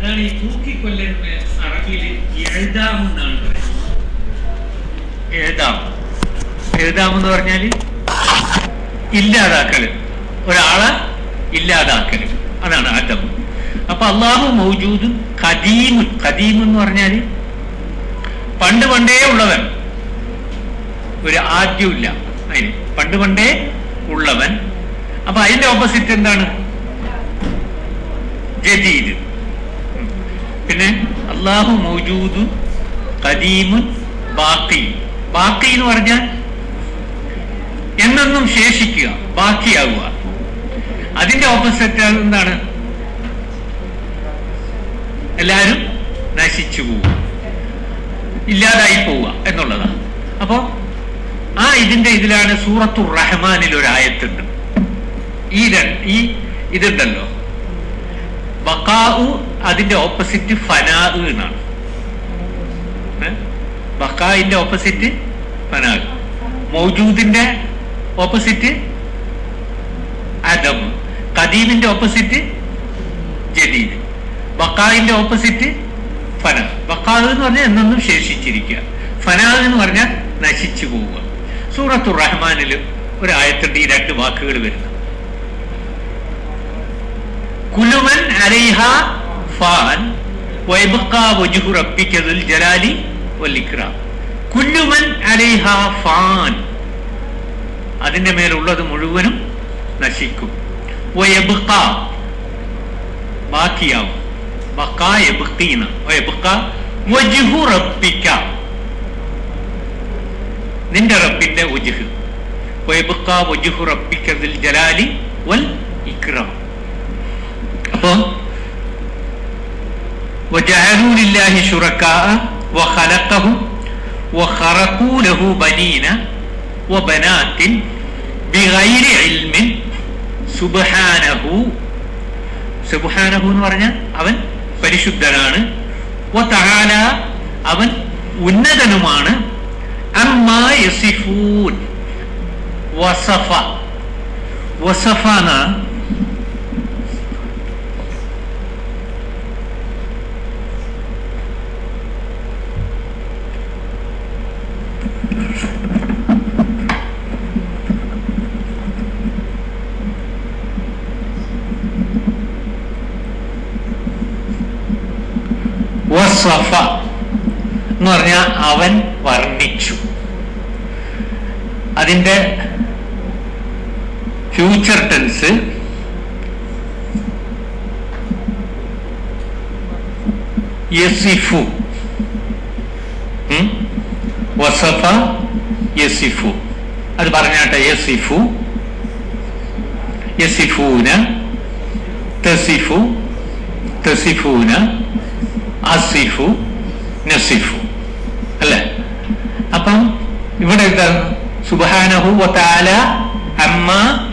അതാണ് ഈ തൂക്കിക്കൊല്ലലിന് അറബിയിൽ എഴുതാം എന്നാണ് പറയുന്നത് എഴുതാം എഴുതാം എന്ന് പറഞ്ഞാല് ഇല്ലാതാക്കല് ഒരാളെ ഇല്ലാതാക്കല് അതാണ് ആറ്റം അപ്പൊ അള്ളാഹു മൗജൂദും ഖദീമുൻ ഖദീം എന്ന് പറഞ്ഞാല് പണ്ട് പണ്ടേ ഉള്ളവൻ ഒരു ആദ്യമില്ല അതിന് പണ്ട് പണ്ടേ ഉള്ളവൻ അപ്പൊ അതിന്റെ ഓപ്പോസിറ്റ് എന്താണ് ജദീദ് ഉം. പിന്നെ അള്ളാഹു മൗജൂദു ഖദീമുൻ ബാക്കി ബാക്കി എന്ന് പറഞ്ഞാൽ എന്നെന്നും ശേഷിക്കുക ബാക്കിയാവുക അതിന്റെ ഓപ്പോസിറ്റ് എന്താണ് എല്ലാവരും നശിച്ചു പോവുക ഇല്ലാതായി പോവുക എന്നുള്ളതാണ് അപ്പോ ആ ഇതിന്റെ ഇതിലാണ് സൂറത്തു റഹ്മാനിൽ ഒരു ആയത്തുണ്ട് ഈ രണ്ട് ഈ ഇതുണ്ടല്ലോ ബക്കാഉ അതിന്റെ ഓപ്പോസിറ്റ് ഫനാ എന്നാണ് ഏ? ബക്കായിന്റെ ഓപ്പോസിറ്റ് ഫനാ മൗജൂദിന്റെ ഓപ്പോസിറ്റ് അദം കദീമിന്റെ ഓപ്പോസിറ്റ് ജദീദ് ബക്കായിന്റെ ഓപ്പോസിറ്റ് ഫന ബക്കാവ് എന്ന് പറഞ്ഞാൽ എന്നൊന്നും ശേഷിച്ചിരിക്കുക ഫനാ എന്ന് പറഞ്ഞാൽ നശിച്ചു പോവുക സൂറത്തു റഹ്മാനിൽ ഒരു ആയത്തുണ്ട് ഈ രണ്ട് വാക്കുകൾ വരുന്നത് കുലുമൻ അലൈഹ ഫാൻ വൈബക്കാ വജുഹു റബ്ബിക്കതുൽ ജലാലി വല്ലിക്രാം കുല്ലുമൻ അലൈഹ ഫാൻ അതിന്റെ മേലുള്ളത് മുഴുവനും നശിക്കും വയബുക്ക ബാക്കിയാവും ബക്കാ യബുക്കീന വയബുക്ക വജുഹു റബ്ബിക്ക നിന്റെ റബ്ബിന്റെ ഉജുഹ് വയബുക്ക വജുഹു റബ്ബിക്ക ദിൽ ജലാലി വൽ ഇക്റാം അപ്പോ وجعلوا لله شركاء وخلقهم وخرقوا له بنين وبنات بغير علم سبحانه സുബാനഹു എന്ന് പറഞ്ഞാൽ അവൻ പരിശുദ്ധനാണ് വതആല അവൻ ഉന്നതനുമാണ് അമ്മാ യസിഫൂൻ വസഫ വസഫ എന്നാ വസഫ എന്ന് പറഞ്ഞാൽ അവൻ വർണ്ണിച്ചു അതിന്റെ ഫ്യൂച്ചർ ടെൻസ് യസിഫു ഉം? വസഫ യസിഫു അത് പറഞ്ഞാട്ടെ യസിഫു യസിഫൂന തസിഫു തസിഫൂന അസിഫു നസിഫു അല്ലേ അപ്പം ഇവിടെ എന്താണ് സുബാനഹു വതാല അമ്മ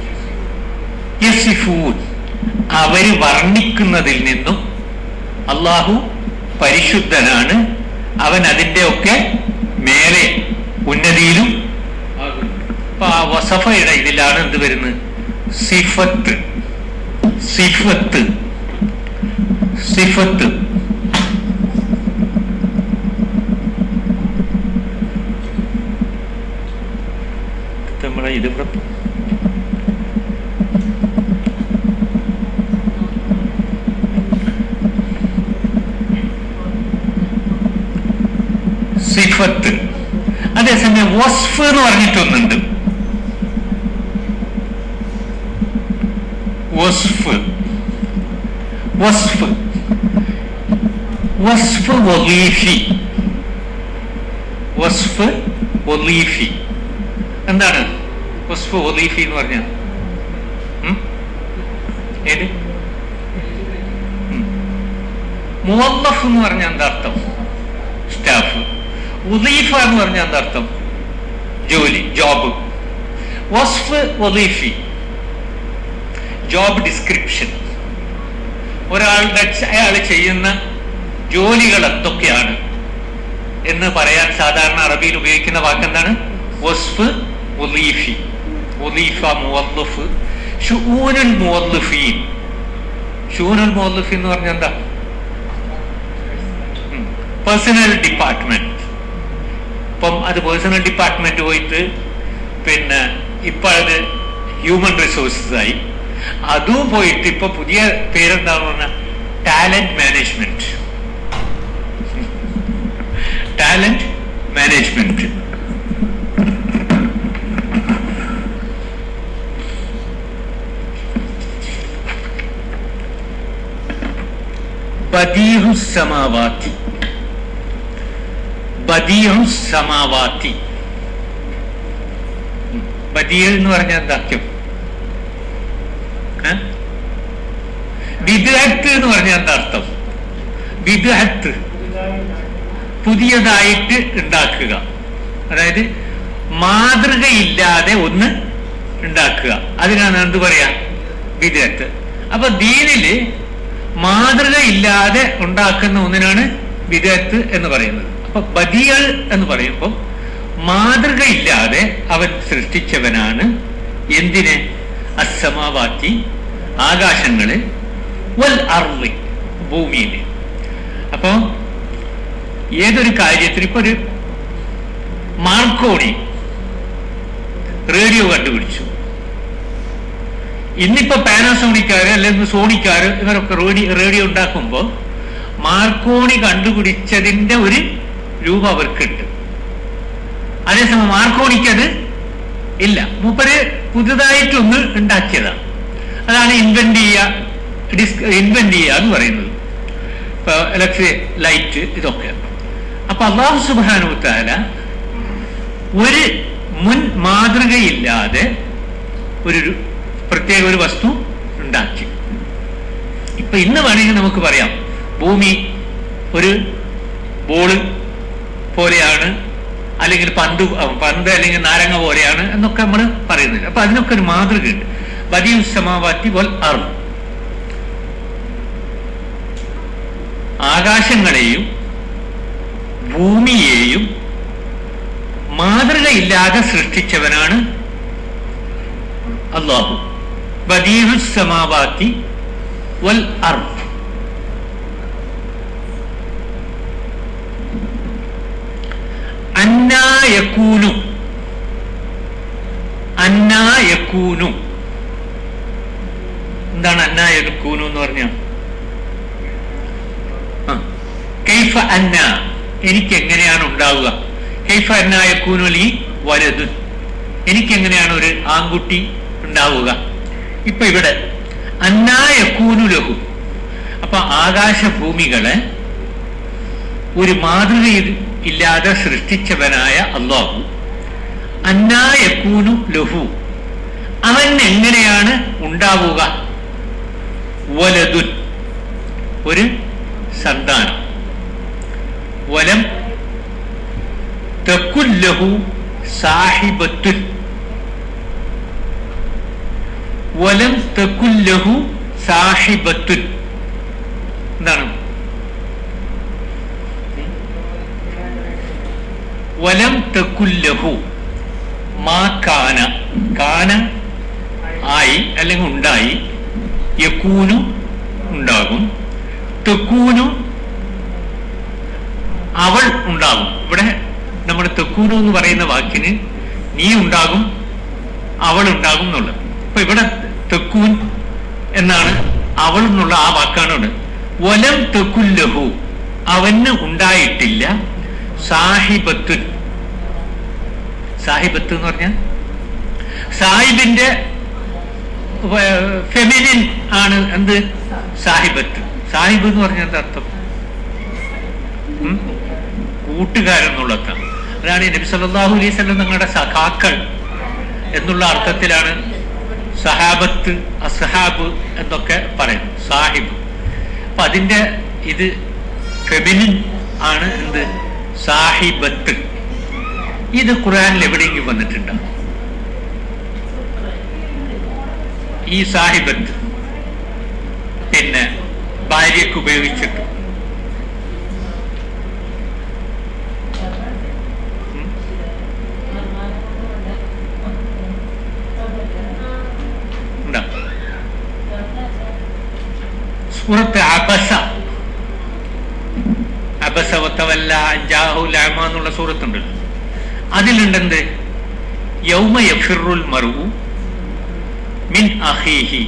യസിഫൂൻ അവര് വർണ്ണിക്കുന്നതിൽ നിന്നും അള്ളാഹു പരിശുദ്ധനാണ് അവൻ അതിന്റെ ഒക്കെ മേലെ ഉന്നതിയിലും ആകുന്നു. അപ്പൊ ആ വസഫയുടെ ഇതിലാണ് എന്ത് വരുന്നത് സിഫത്ത് സിഫത്ത് സിഫത്ത് നമ്മളെ ഇത് ഇവിടെ സിഫത്ത് അതേസമയം വസ്ഫ് എന്ന് പറഞ്ഞിട്ടൊന്നുണ്ട് വസ്ഫ് വസ്ഫ് വസ്ഫ് വലീഫി വസ്ഫ് വലീഫി എന്താണ് വസ്ഫ് വലീഫി എന്ന് പറഞ്ഞ ഏത് മുവല്ലഫ് എന്ന് പറഞ്ഞ എന്താ അർത്ഥം സ്റ്റാഫ് ഉദീഫ എന്ന് പറഞ്ഞ എന്താ അർത്ഥം ജോലി ജോബ് വസ്ഫ് വലീഫി ജോബ് ഡിസ്ക്രിപ്ഷൻ ഒരാളുടെ അയാൾ ചെയ്യുന്ന ജോലികൾ എന്തൊക്കെയാണ് എന്ന് പറയാൻ സാധാരണ അറബിയിൽ ഉപയോഗിക്കുന്ന വാക്കെന്താണ് വസ്ഫ് വലീഫി വലീഫ മുവല്ലഫ് ഷുഊനുൽ മുവല്ലഫീൻ ഷൂനുൽ മുവല്ലഫി എന്ന് പറഞ്ഞാൽ എന്താ പേഴ്സണൽ ഡിപ്പാർട്ട്മെന്റ് ഇപ്പം അത് പേഴ്സണൽ ഡിപ്പാർട്ട്മെന്റ് പോയിട്ട് പിന്നെ ഇപ്പൊ അത് ഹ്യൂമൻ റിസോഴ്സസ് ആയി അതും പോയിട്ട് ഇപ്പൊ പുതിയ പേരെന്താന്ന് പറഞ്ഞാൽ ടാലന്റ് മാനേജ്മെന്റ് ടാലന്റ് മാനേജ്മെന്റ് ബദീഹു സമാവാത്തി ബദീഹു സമാവാത്തി ബദീഹ് എന്ന് പറഞ്ഞാൽ എന്താക്യം വിദഗ്ധ് എന്ന് പറഞ്ഞാൽ എന്താ അർത്ഥം വിദഗ്ധ് പുതിയതായിട്ട് ഉണ്ടാക്കുക അതായത് മാതൃകയില്ലാതെ ഒന്ന് ഉണ്ടാക്കുക അതിനാണ് എന്ത് പറയാ വിദഗ്ധ് അപ്പൊ ദീനില് മാതൃകയില്ലാതെ ഉണ്ടാക്കുന്ന ഒന്നിനാണ് വിദഗ്ധ് എന്ന് പറയുന്നത് അപ്പൊ ബദികൾ എന്ന് പറയുമ്പോൾ മാതൃകയില്ലാതെ അവൻ സൃഷ്ടിച്ചവനാണ് എന്തിന് അസമാവാത്തി ആകാശങ്ങള് വൽ അർളി ഭൂമിയില് അപ്പോ ഏതൊരു കാര്യത്തിന് ഇപ്പൊ ഒരു മാർക്കോണി റേഡിയോ കണ്ടുപിടിച്ചു ഇന്നിപ്പോ പാനാസോണിക്കാര് അല്ലെങ്കിൽ സോണിക്കാര് ഇവരൊക്കെ റേഡിയോ റേഡിയോ ഉണ്ടാക്കുമ്പോൾ മാർക്കോണി കണ്ടുപിടിച്ചതിന്റെ ഒരു രൂപ അവർക്കുണ്ട് അതേസമയം മാർക്കോണിക്ക് അത് ഇല്ല മൂപ്പര് പുതുതായിട്ടൊന്ന് ഉണ്ടാക്കിയതാണ് അതാണ് ഇൻവെന്റ് ചെയ്യുക ഡിസ് ഇൻവെന്റ് ചെയ്യുക എന്ന് പറയുന്നത് ഇപ്പൊ ഇലക്ട്രിക് ലൈറ്റ് ഇതൊക്കെ അപ്പൊ അള്ളാഹു സുബാനുത്താല ഒരു മുൻ മാതൃകയില്ലാതെ ഒരു രു- പ്രത്യേക ഒരു വസ്തു ഉണ്ടാക്കി ഇപ്പൊ ഇന്ന് വേണമെങ്കിൽ നമുക്ക് പറയാം ഭൂമി ഒരു ബോള് പോലെയാണ് അല്ലെങ്കിൽ പന്ത് പന്ത് അല്ലെങ്കിൽ നാരങ്ങ പോലെയാണ് എന്നൊക്കെ നമ്മൾ പറയുന്നത് അപ്പൊ അതിനൊക്കെ ഒരു മാതൃകയുണ്ട് ബദിയു സമാവാത്തി വൽ അർ ആകാശങ്ങളെയും ഭൂമിയെയും മാതൃകയില്ലാതെ സൃഷ്ടിച്ചവനാണ് അള്ളാഹു ബദീഹു സമാവാത്തി വൽ അർ അന്നായക്കൂനു അന്നായക്കൂനു എന്താണ് അന്നായക്കൂനു എന്ന് പറഞ്ഞ കൈഫ അന്ന എനിക്ക് എങ്ങനെയാണ് ഉണ്ടാവുക കൈഫ അന്നായക്കൂനു ലീ വലത് എനിക്ക് എങ്ങനെയാണ് ഒരു ആൺകുട്ടി ഉണ്ടാവുക ഇപ്പൊ ഇവിടെ അന്നായക്കൂനു ലഹു അപ്പൊ ആകാശഭൂമികളെ ഒരു മാതൃകയിൽ ഇല്ലാതെ സൃഷ്ടിച്ചവനായ അള്ളാഹു അന്നായക്കൂനു ലഹു അവൻ എങ്ങനെയാണ് ഉണ്ടാവുക വലതുൻ ഒരു സന്താനം വലം തെക്കുല്ലഹു സാഹിബത്തുൻ വലം തെക്കുല്ലഹു സാഹിബത്തുൻ എന്താണ് വലം തെക്കുല്ലഹു മാ കാന കാന ആയി അല്ലെങ്കിൽ ഉണ്ടായി യക്കൂനു ഉണ്ടാകും തെക്കൂനു അവൾ ഉണ്ടാകും ഇവിടെ നമ്മൾ തെക്കൂനു എന്ന് പറയുന്ന വാക്കിന് നീ ഉണ്ടാകും അവൾ ഉണ്ടാകും എന്നുള്ളത് അപ്പൊ ഇവിടെ തെക്കൂൻ എന്നാണ് അവൾ എന്നുള്ള ആ വാക്കാണ് ഇവിടെ വലം തെക്കുല്ലഹു അവന് ഉണ്ടായിട്ടില്ല സാഹിബത്തുൻ സാഹിബത്ത് എന്ന് പറഞ്ഞാൽ സാഹിബിന്റെ ഫെമിനിൻ ആണ് എന്ത് സാഹിബത്ത് സാഹിബ് എന്ന് പറഞ്ഞാൽ എന്താ അർത്ഥം ഉം? കൂട്ടുകാരൻ എന്നുള്ള അർത്ഥം അതാണ് ഈ നബി സല്ലല്ലാഹു അലൈഹി വസല്ലം നിങ്ങളുടെ സഖാക്കൾ എന്നുള്ള അർത്ഥത്തിലാണ് സഹാബത്ത് അസഹാബ് എന്നൊക്കെ പറയുന്നു സാഹിബ് അപ്പൊ അതിന്റെ ഇത് ഫെമിനിൻ ആണ് എന്ത് സാഹിബത്ത് ഇത് ഖുറാനിൽ എവിടെയെങ്കിലും വന്നിട്ടുണ്ടോ ഈ സാഹിബത്ത് പിന്നെ ഭാര്യയ്ക്ക് ഉപയോഗിച്ചിട്ട് ഉം? ഉണ്ടോ സൂറത്ത് അബസ അബസവത്തവല്ല അഞ്ചാഹുൽ അമ എന്നുള്ള സൂറത്തുണ്ടല്ലോ അതിലുണ്ടെന്ത് യൗമ യഫിറുൽ മറു മിൻ അഹീഹി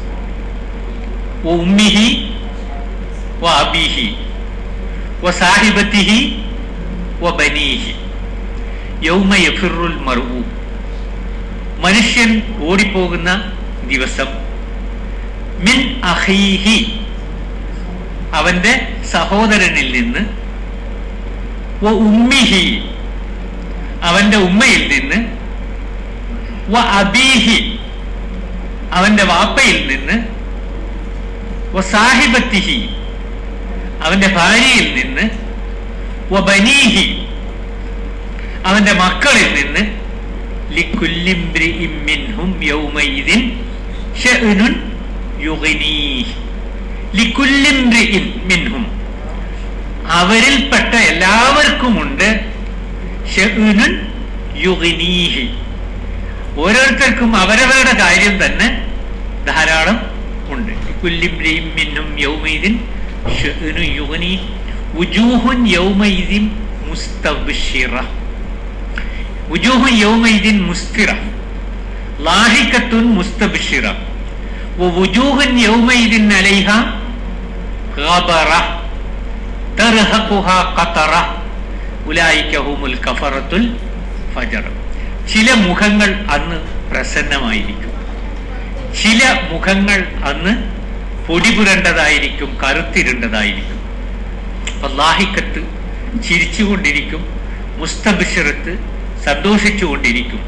ഉമ്മിഹി വ അബീഹി വ സാഹിബത്തിഹി വ ബനീഹി യൗമ യഫിറുൽ മറു മനുഷ്യൻ ഓടിപ്പോകുന്ന ദിവസം മിൻ അഹീഹി അവന്റെ സഹോദരനിൽ നിന്ന് വ ഉമ്മിഹി അവന്റെ ഉമ്മയിൽ നിന്ന് വ അബീഹി അവന്റെ വാപ്പയിൽ നിന്ന് വ സാഹിബത്തിഹി അവന്റെ ഭാര്യയിൽ നിന്ന് വ ബനീഹി അവന്റെ മക്കളിൽ നിന്ന് ലിക്കുല്ലിംബ്രിഇം മിൻഹും യൗമയിദിൻ ഷഅ്നുൻ യുഗ്നീഹ് ലിക്കുല്ലിംബ്രിഇൻ മിൻഹും അവരിൽപ്പെട്ട എല്ലാവർക്കുമുണ്ട് ഷഅ്നുൻ യുഗ്നീഹി ഓരോരുത്തർക്കും അവരവരുടെ കാര്യം തന്നെ ധാരാളം ഉണ്ട് ലിക്കുല്ലിംബ്രിഇം മിൻഹും യൗമയിദിൻ ഷഅ്നു യുഗ്നീഹ് വുജൂഹുൻ യൗമയിദിൻ മുസ്തബ്ശിറ വുജൂഹുൻ യൗമയിദിൻ മുസ്തിറ ലാഹിക്കത്തുൻ മുസ്തബ്ശിറ ووجوه يومئذ عليها غبرة ترهقها قطرة أولئك هم الكفرة الفجر ചില മുഖങ്ങൾ അന്ന് പ്രസന്നമായിരിക്കും ചില മുഖങ്ങൾ അന്ന് പൊടിപുരണ്ടതായിരിക്കും കറുത്തിരുണ്ടതായിരിക്കും അള്ളാഹിക്കത്ത് ചിരിച്ചുകൊണ്ടിരിക്കും മുസ്തബിഷറത്ത് സന്തോഷിച്ചുകൊണ്ടിരിക്കും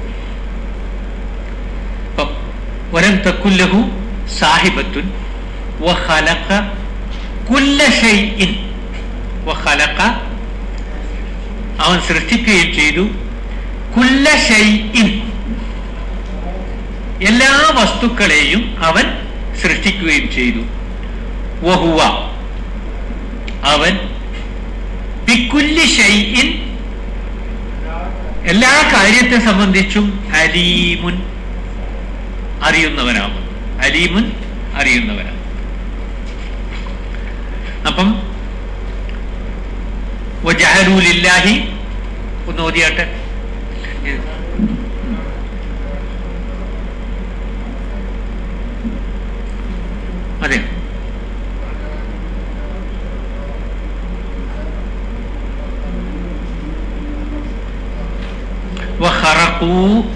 അപ്പം വലം തക്കുല്ലഹു സാഹിബത്തുൻ വഖലഖ കുല്ല ഷൈഇൻ വഖലഖ അവൻ സൃഷ്ടിക്കുകയും ചെയ്തു കുല്ല ഷൈഇൻ എല്ലാ വസ്തുക്കളെയും അവൻ സൃഷ്ടിക്കുകയും ചെയ്തു വഹുവ അവൻ ബിക്കുല്ലി ഷൈഇൻ എല്ലാ കാര്യത്തെ സംബന്ധിച്ചും അലീമുൻ അറിയുന്നവനാകും അലീമുൻ അറിയുന്നവനാകും അപ്പം വജാലൂലില്ലാഹി ഒന്ന് ഓതിയാട്ടെ അതെ വഹറഖൂ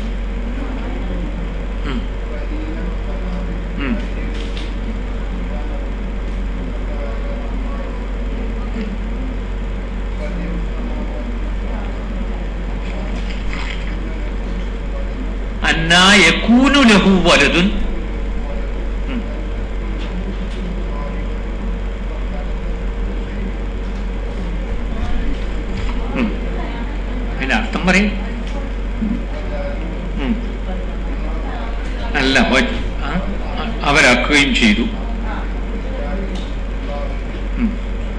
ഉം. ഉം. അന്നാ യകൂനു ലഹു വലതുൻ ഉം. ഉം. അതിന്റെ അർത്ഥം പറയും ഉം. അല്ല വ- ആ, അ- അവരാക്കുകയും ചെയ്തു ഉം.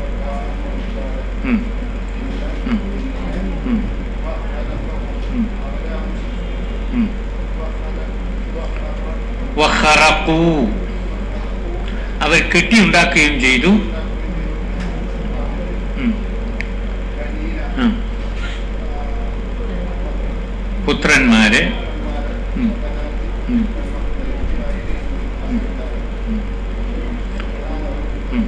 ഉം. ഉം. ഉം. ഉം. ഉം. വഖറഖൂ. അവർ കെട്ടിയുണ്ടാക്കുകയും ചെയ്തു ഉം. ഉം. പുത്രന്മാരെ ഉം. ഉം. ഉം. ഉം.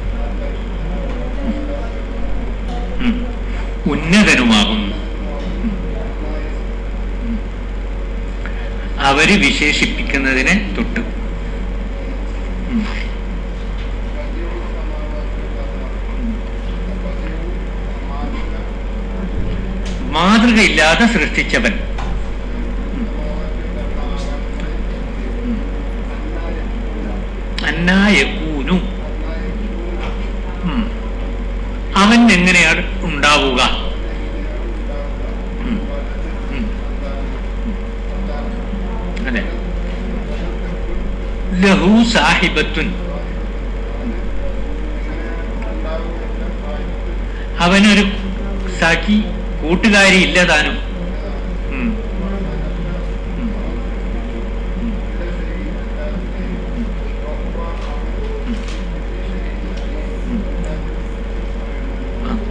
ഉം. ഉന്നതനുമാകുന്നു ഉം. ഉം. അവര് വിശേഷിപ്പിക്കുന്നതിനെ തൊട്ട് ഉം. മാതൃകയില്ലാതെ സൃഷ്ടിച്ചവൻ അന്നായൂനു അവൻ എങ്ങനെയാണ് ഉണ്ടാവുക ഉം. ഉം. അതെ ലഹു സാഹിബത്തുൻ അവനൊരു സാക്കി കൂട്ടുകാരി ഇല്ലതാനും ഉം. ഉം. ഉം. ഉം. ആ.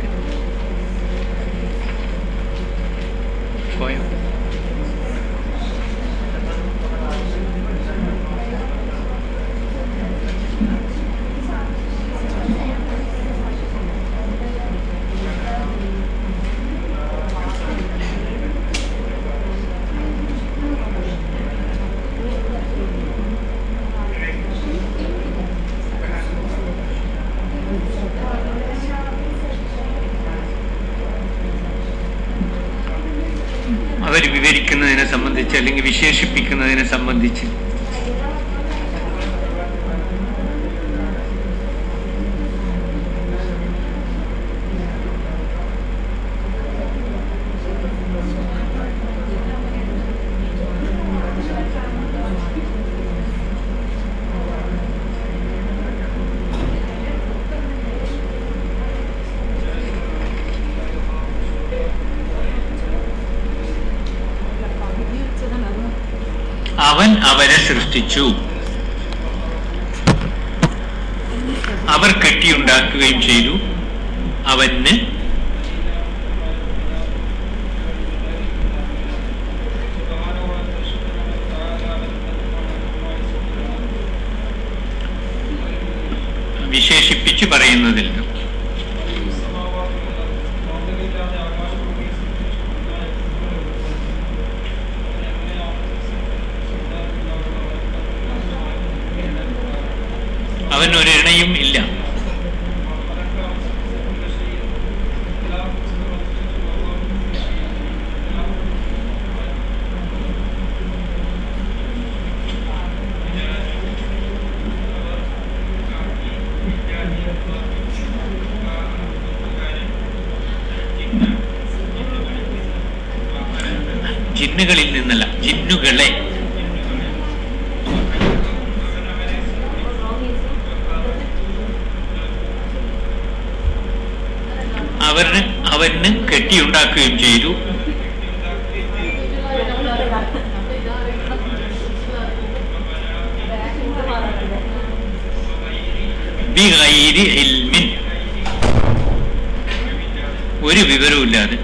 അവർ വിവരിക്കുന്നതിനെ സംബന്ധിച്ച് അല്ലെങ്കിൽ വിശേഷിപ്പിക്കുന്നതിനെ സംബന്ധിച്ച് അവൻ അവരെ സൃഷ്ടിച്ചു അവർ കെട്ടിയുണ്ടാക്കുകയും ചെയ്തു അവന് വിശേഷിപ്പിച്ച് പറയുന്നതിൽ നിന്ന് അവൻ ഒരു ഇണയും ഇല്ല ജിന്നുകളിൽ നിന്നല്ല ജിന്നുകളെ അവന് അവന് കെട്ടിയുണ്ടാക്കുകയും ചെയ്തു ബിഗൈരി ഇൽമിൻ ഒരു വിവരവുമില്ലാതെ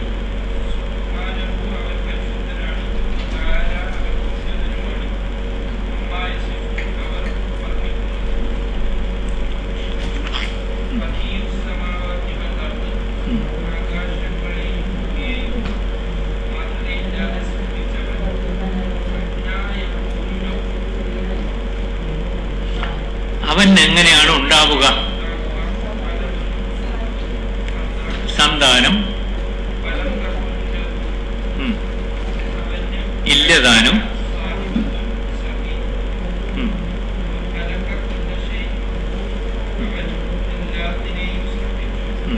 അവൻ എങ്ങനെയാണ് ഉണ്ടാവുക സന്താനം ഉം. ഇല്ലതാനും ഉം. ഉം.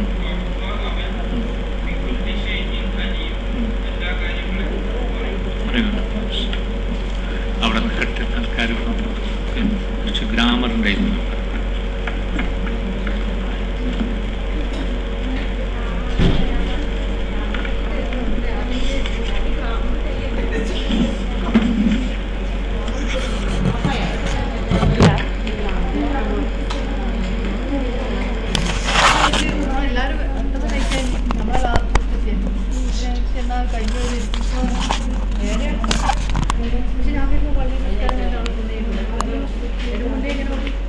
പറയുന്നുണ്ട്. അവിടെ നിൽക്കട്ടെ ആൾക്കാർ കുറച്ച് ഗ്രാമർ ഉണ്ടായിരുന്നു എല്ലാരും പെട്ടെന്ന് കഴിക്കാൻ നമ്മളെ ഭാഗത്ത് എന്നാൽ കഴിഞ്ഞ ഒരു വേറെ പക്ഷെ ഞാൻ വരുമ്പോൾ പള്ളിയിൽ നിൽക്കാനായിട്ട് അവിടെ കൊണ്ടുപോയി ഒരു മുന്നേ ഇങ്ങനെ